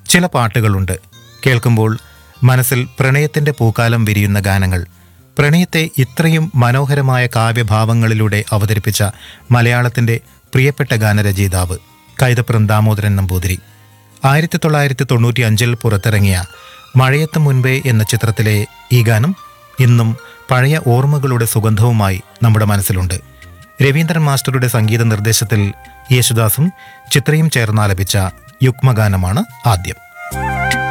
ചില പാട്ടുകളുണ്ട് കേൾക്കുമ്പോൾ മനസ്സിൽ പ്രണയത്തിന്റെ പൂക്കാലം വിരിയുന്ന ഗാനങ്ങൾ പ്രണയത്തെ ഇത്രയും മനോഹരമായ കാവ്യഭാവങ്ങളിലൂടെ അവതരിപ്പിച്ച മലയാളത്തിന്റെ പ്രിയപ്പെട്ട ഗാനരചയിതാവ് കൈതപ്രം ദാമോദരൻ നമ്പൂതിരി ആയിരത്തി തൊള്ളായിരത്തി തൊണ്ണൂറ്റി അഞ്ചിൽ പുറത്തിറങ്ങിയ മഴയത്ത് മുൻപേ എന്ന ചിത്രത്തിലെ ഈ ഗാനം ഇന്നും പഴയ ഓർമ്മകളുടെ സുഗന്ധവുമായി നമ്മുടെ മനസ്സിലുണ്ട് രവീന്ദ്രൻ മാസ്റ്ററുടെ സംഗീത നിർദ്ദേശത്തിൽ യേശുദാസും ചിത്രയും ചേർന്നാലപിച്ച യുഗ്മഗാനമാണ് ആദ്യം